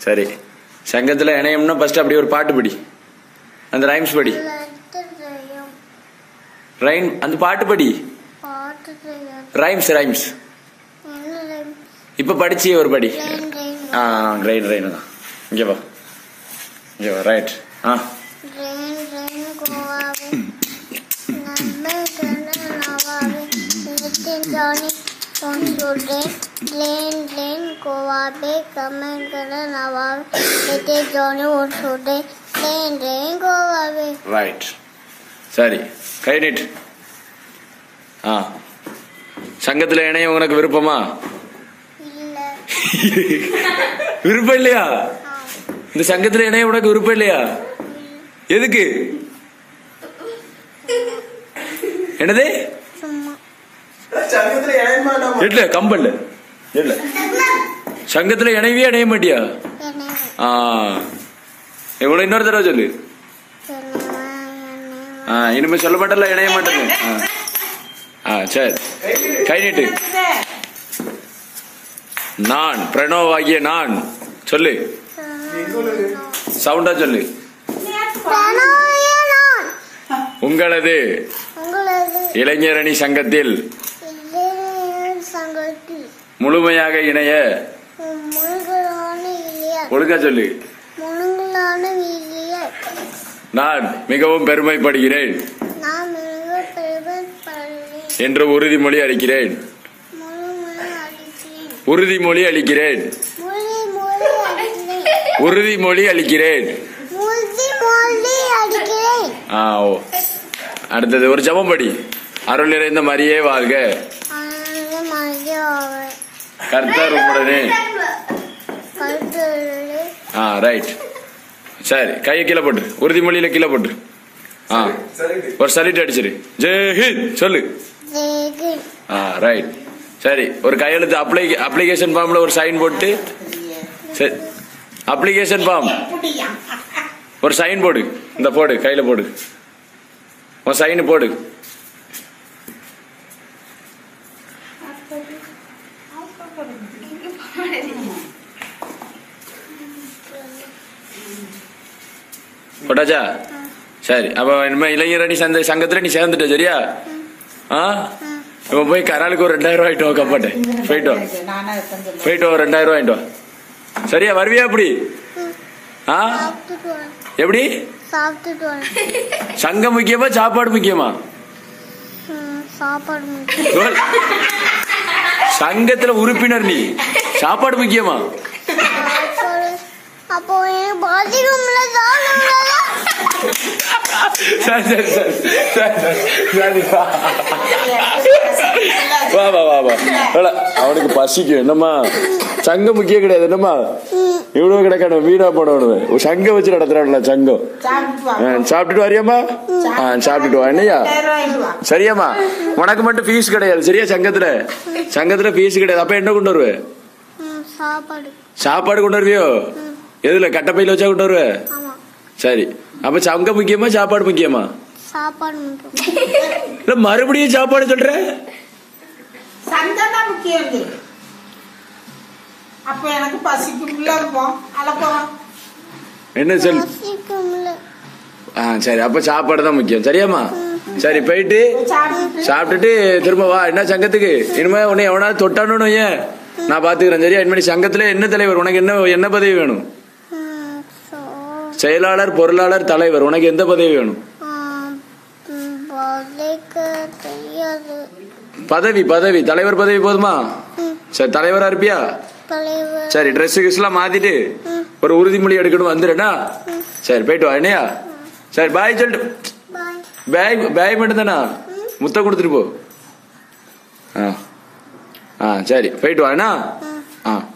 சரி சங்கத்துல இணையம்னா ஃபர்ஸ்ட் அப்படி ஒரு பாட்டு படி அந்த ரைம்ஸ் படி லட்சம் ரைம் அந்த பாட்டு படி பாட்டு செய்யும் ரைம்ஸ் ரைம்ஸ் என்ன இப்ப படிச்சு ஒரு படி லைன் லைன் ஆ ரைட் ரைட் தான் இங்கே வா இங்கே வா ரைட் ஆ ட்ரெயின் ட்ரெயின் கோவாவே நம்ம கண்ண நவாவே நித்தின் ஜானி பொன்சுடே ட்ரெயின் ட்ரெயின் கோவாவே கம்மன் கண்ண நவாவே நித்தின் ஜானி ஒன்சுடே ட்ரெயின் ட்ரெயின் கோவாவே ரைட் சரி கை நீட் ஆ சங்கத்துல இணைய உனக்கு விருப்பமா இல்ல விருப்பம் இல்லையா இந்த சங்கத்துல இணைய உனக்கு விருப்பம் இல்லையா எதுக்கு என்னது சும்மா சங்கத்துல இணைய மாட்டோம் இல்ல கம்பல்ல இல்ல சங்கத்துல இணைவே இணைய மாட்டியா என்ன ஆ எவ்வளவு இன்னொரு தடவை சொல்லு ஆ இனிமே சொல்ல மாட்டல இணைய மாட்டேன்னு ஆ. ஆ சரி கை நீட்டு நான் பிரணவ் ஆகிய நான் சொல்லு சவுண்டா சொல்லு உங்களது உங்களது இளைஞரணி சங்கத்தில் இளைஞர் சங்கத்தில் முழுமையாக இணைய முழுகலான இளையர் ஒழுங்கா சொல்லு முழுங்கலான இளையர் நான் மிகவும் பெருமைப்படுகிறேன் நான் மிக பெருமைப்படுகிறேன் என்று உறுதிமொழி அளிக்கிறேன் முழு முழு அடிக்கிறேன் உறுதிமொழி அளிக்கிறேன் மொழி மொழி அடிக்கிறேன் உறுதிமொழி அளிக்கிறேன் முழுதி மொழி அடிக்கிறேன் ஆ ஓ அடுத்தது ஒரு ஜெபம் படி அருள் நிறைந்த மரியே வாழ்க ஆனந்த மகிழ்வாக கர்த்தர் உம்முடனே கருத்துள்ளே ஆ ரைட் சரி கையை கீழே போட்டு உறுதிமொழியில கீழே போட்டு ஆ ஒரு சலிட் அடிச்சிரு ஜெய் ஹிந்த் சொல்லு ஜெயகில் ஆ ரைட் சரி ஒரு கையெழுத்து அப்ளை அப்ளிகேஷன் ஃபார்ம்ல ஒரு சைன் போட்டு சரி அப்ளிகேஷன் ஃபார்ம் ஒரு சைன் போடு இந்த போடு கையில போடு உன் சைன் போடு போட்டாச்சா சரி அப்ப இனிமே இளைஞரணி சந்த சங்கத்துல நீ சேர்ந்துட்ட சரியா ஆ இப்ப போய் கராலுக்கு ஒரு ரெண்டாயிரம் ரூபாய் ஆயிட்டு வா கப்பாட்டு போயிட்டு வா போயிட்டு வா ஒரு ரெண்டாயிரம் ரூபாய் வாங்கிட்டு வா சரியா வருவியா எப்படி ஆ சாப்பிட்டுட்டு வரேன் எப்படி சாப்பிட்டுட்டு வரேன் சங்கம் முக்கியமா சாப்பாடு முக்கியமா ம், சாப்பாடு முக்கியம். கோல். சங்கத்துல உறுப்பினர் நீ சாப்பாடு முக்கியமா சாப்பாடு அப்போ எனக்கு பாத்ரூம்ல சாப்பிடும்ல சரி சரி சரி சரி சரி வா. வா வா வா வா வேலை, அவனுக்கு பசிக்கும் என்னம்மா சங்கம் முக்கியம் கிடையாது என்னம்மா இவ்வளவு கிடக்கணும் வீணா போடணும் ஒரு சங்கம் வச்சு நடத்துறான்ல சங்கம் ஆ, சாப்பிட்டுட்டு வரியாம்மா ஆ சாப்பிட்டுட்டு வா என்னையா சரியாம்மா உனக்கு மட்டும் ஃபீஸ் கிடையாது சரியா சங்கத்துல சங்கத்துல ஃபீஸ் கிடையாது அப்ப என்ன கொண்டு வருவே ம், சாப்பாடு சாப்பாடு கொண்டு வருவியோ எதுல கட்டப்பையில வச்சா கொண்டு வருவே ஆமா சரி அப்ப சங்கம் முக்கியமா சாப்பாடு முக்கியமா சாப்பாடு முக்கியம் இல்ல மறுபடியும் சாப்பாடு சொல்ற சங்கம் தான் முக்கியம் இது. அப்ப எனக்கு பசிக்குள்ள இருப்போம் அலப்போம் என்ன சொல் பசிக்கும்ல ஆ சரி அப்ப சாப்பாடு தான் முக்கியம் சரியாம்மா சரி போயிட்டு சாப்பிட்டு சாப்பிட்டுட்டு திரும்ப வா என்ன சங்கத்துக்கு இனிமே உன்னை எவனாவது தொட்டானு ஏன் நான் பாத்துக்கிறேன் சரியா இனிமேல் சங்கத்துல என்ன தலைவர் உனக்கு என்ன என்ன பதவி வேணும் ம், சோ செயலாளர் பொருளாளர் தலைவர் உனக்கு எந்த பதவி வேணும் ஆம், ம், வளைக்க தெரியாது பதவி பதவி தலைவர் பதவி போதுமா ம், சரி தலைவரா இருப்பியா தலைவர் சரி ட்ரெஸ் கிஸ்லாம் மாத்திட்டு ம். ஒரு உறுதிமொழி எடுக்கணும் வந்துடுனா சரி போயிட்டு வா என்னையா சரி பாய் சொல்லிட்டு பாய் பேக் பேக் மட்டும் தானா முத்த கொடுத்துட்டு போ ஆ ஆ சரி போயிட்டு வா என்ன ஆ